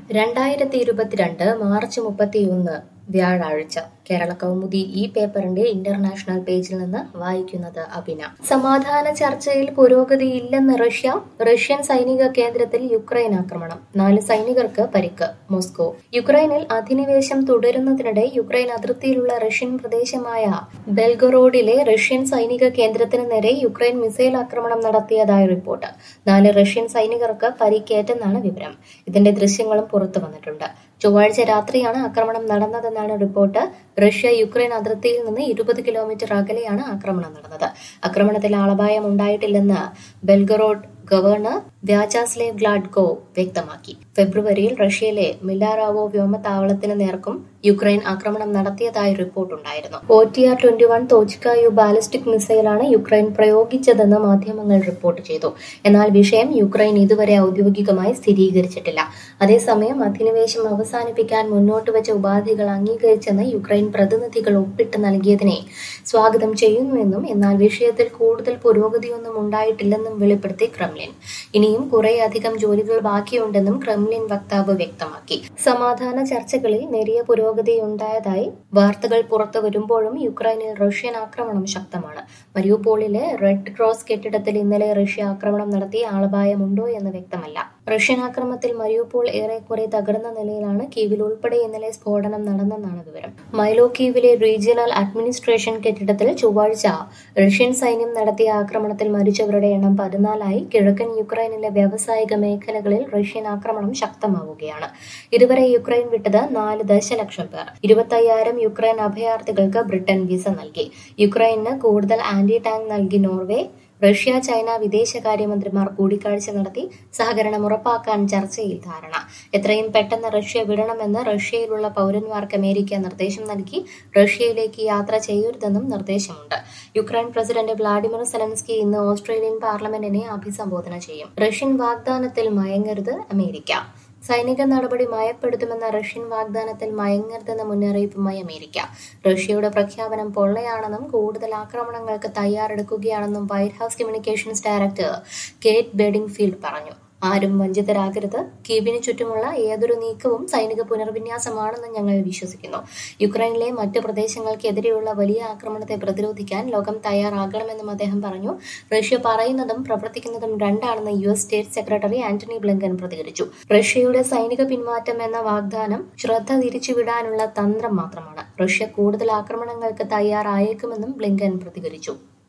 രണ്ടായിരത്തി ഇരുപത്തിരണ്ട് മാർച്ച് മുപ്പത്തിയൊന്ന് വ്യാഴാഴ്ച കേരള കൗമുദി ഈ പേപ്പറിന്റെ ഇന്റർനാഷണൽ പേജിൽ നിന്ന് വായിക്കുന്നത് അഭിന സമാധാന ചർച്ചയിൽ പുരോഗതിയില്ലെന്ന് റഷ്യ റഷ്യൻ സൈനിക കേന്ദ്രത്തിൽ യുക്രൈൻ ആക്രമണം നാല് സൈനികർക്ക് പരിക്ക് മോസ്കോ യുക്രൈനിൽ അധിനിവേശം തുടരുന്നതിനിടെ യുക്രൈൻ അതിർത്തിയിലുള്ള റഷ്യൻ പ്രദേശമായ ബെൽഗറോഡിലെ റഷ്യൻ സൈനിക കേന്ദ്രത്തിന് നേരെ യുക്രൈൻ മിസൈൽ ആക്രമണം നടത്തിയതായി റിപ്പോർട്ട് നാല് റഷ്യൻ സൈനികർക്ക് പരിക്കേറ്റെന്നാണ് വിവരം ഇതിന്റെ ദൃശ്യങ്ങളും പുറത്തു വന്നിട്ടുണ്ട് ചൊവ്വാഴ്ച രാത്രിയാണ് ആക്രമണം നടന്നതെന്നാണ് റിപ്പോർട്ട് റഷ്യ യുക്രൈൻ അതിർത്തിയിൽ നിന്ന് ഇരുപത് കിലോമീറ്റർ അകലെയാണ് ആക്രമണം നടന്നത് ആക്രമണത്തിൽ ആളപായം ഉണ്ടായിട്ടില്ലെന്ന് ബെൽഗറോഡ് ഗവർണർ വ്യാചാസ്ലേവ് ഗ്ലാഡ്കോ വ്യക്തമാക്കി ഫെബ്രുവരിയിൽ റഷ്യയിലെ മിലാറാവോ വ്യോമതാവളത്തിന് നേർക്കും യുക്രൈൻ ആക്രമണം നടത്തിയതായി റിപ്പോർട്ടുണ്ടായിരുന്നു O T R twenty one തോച്ചിക്കായു ബാലിസ്റ്റിക് മിസൈലാണ് യുക്രൈൻ പ്രയോഗിച്ചതെന്ന് മാധ്യമങ്ങൾ റിപ്പോർട്ട് ചെയ്തു എന്നാൽ വിഷയം യുക്രൈൻ ഇതുവരെ ഔദ്യോഗികമായി സ്ഥിരീകരിച്ചിട്ടില്ല അതേസമയം അധിനിവേശം അവസാനിപ്പിക്കാൻ മുന്നോട്ട് വെച്ച ഉപാധികൾ അംഗീകരിച്ചെന്ന് യുക്രൈൻ പ്രതിനിധികൾ ഒപ്പിട്ട് നൽകിയതിനെ സ്വാഗതം ചെയ്യുന്നുവെന്നും എന്നാൽ വിഷയത്തിൽ കൂടുതൽ പുരോഗതിയൊന്നും ഉണ്ടായിട്ടില്ലെന്നും വെളിപ്പെടുത്തി ക്രെംലിൻ ഇനിയും കുറേയധികം ജോലികൾ ബാക്കിയുണ്ടെന്നും ക്രെംലിൻ വക്താവ് വ്യക്തമാക്കി സമാധാന ചർച്ചകളിൽ നേരിയ പുരോഗതിയുണ്ടായതായി വാർത്തകൾ പുറത്തു വരുമ്പോഴും യുക്രൈനിൽ റഷ്യൻ ആക്രമണം ശക്തമാണ് മരിയുപോളിലെ റെഡ് ക്രോസ് കെട്ടിടത്തിൽ ഇന്നലെ റഷ്യ ആക്രമണം നടത്തി ആളപായമുണ്ടോ എന്ന് വ്യക്തമല്ല റഷ്യൻ ആക്രമണത്തിൽ മരിയുപോൾ ഏറെക്കുറെ തകർന്ന നിലയിലാണ് കീവിൽ ഉൾപ്പെടെ ഇന്നലെ സ്ഫോടനം നടന്നെന്നാണ് വിവരം മൈലോ കീവിലെ റീജിയണൽ അഡ്മിനിസ്ട്രേഷൻ കെട്ടിടത്തിൽ ചൊവ്വാഴ്ച റഷ്യൻ സൈന്യം നടത്തിയ ആക്രമണത്തിൽ മരിച്ചവരുടെ എണ്ണം പതിനാലായി കിഴക്കൻ യുക്രൈനിലെ വ്യാവസായിക മേഖലകളിൽ റഷ്യൻ ആക്രമണം ശക്തമാവുകയാണ് ഇതുവരെ യുക്രൈൻ വിട്ടത് നാല് ദശലക്ഷം പേർ ഇരുപത്തയ്യായിരം യുക്രൈൻ അഭയാർത്ഥികൾക്ക് ബ്രിട്ടൻ വിസ നൽകി യുക്രൈന് കൂടുതൽ ആന്റി ടാങ്ക് നൽകി നോർവേ റഷ്യ ചൈന വിദേശകാര്യമന്ത്രിമാർ കൂടിക്കാഴ്ച നടത്തി സഹകരണം ഉറപ്പാക്കാൻ ചർച്ചയിൽ ധാരണ എത്രയും പെട്ടെന്ന് റഷ്യ വിടണമെന്ന് റഷ്യയിലുള്ള പൗരന്മാർക്ക് അമേരിക്ക നിർദ്ദേശം നൽകി റഷ്യയിലേക്ക് യാത്ര ചെയ്യരുതെന്നും നിർദ്ദേശമുണ്ട് യുക്രൈൻ പ്രസിഡന്റ് വ്ളാഡിമിർ സെലൻസ്കി ഇന്ന് ഓസ്ട്രേലിയൻ പാർലമെന്റിനെ അഭിസംബോധന ചെയ്യും റഷ്യൻ വാഗ്ദാനത്തിൽ മയങ്ങരുത് അമേരിക്ക സൈനിക നടപടി മയപ്പെടുത്തുമെന്ന റഷ്യൻ വാഗ്ദാനത്തിൽ മയങ്ങരുതെന്ന മുന്നറിയിപ്പുമായി അമേരിക്ക റഷ്യയുടെ പ്രഖ്യാപനം പൊള്ളയാണെന്നും കൂടുതൽ ആക്രമണങ്ങൾക്ക് തയ്യാറെടുക്കുകയാണെന്നും White House communications director Kate Bedingfield പറഞ്ഞു ആരും വഞ്ചിതരാകരുത് കീവിന് ചുറ്റുമുള്ള ഏതൊരു നീക്കവും സൈനിക പുനർവിന്യാസമാണെന്ന് ഞങ്ങൾ വിശ്വസിക്കുന്നു യുക്രൈനിലെ മറ്റ് പ്രദേശങ്ങൾക്കെതിരെയുള്ള വലിയ ആക്രമണത്തെ പ്രതിരോധിക്കാൻ ലോകം തയ്യാറാകണമെന്നും അദ്ദേഹം പറഞ്ഞു റഷ്യ പറയുന്നതും പ്രവർത്തിക്കുന്നതും രണ്ടാണെന്ന് U S state secretary Antony Blinken പ്രതികരിച്ചു റഷ്യയുടെ സൈനിക പിന്മാറ്റം എന്ന വാഗ്ദാനം ശ്രദ്ധ തിരിച്ചുവിടാനുള്ള തന്ത്രം മാത്രമാണ് റഷ്യ കൂടുതൽ ആക്രമണങ്ങൾക്ക് തയ്യാറായേക്കുമെന്നും ബ്ലിങ്കൻ പ്രതികരിച്ചു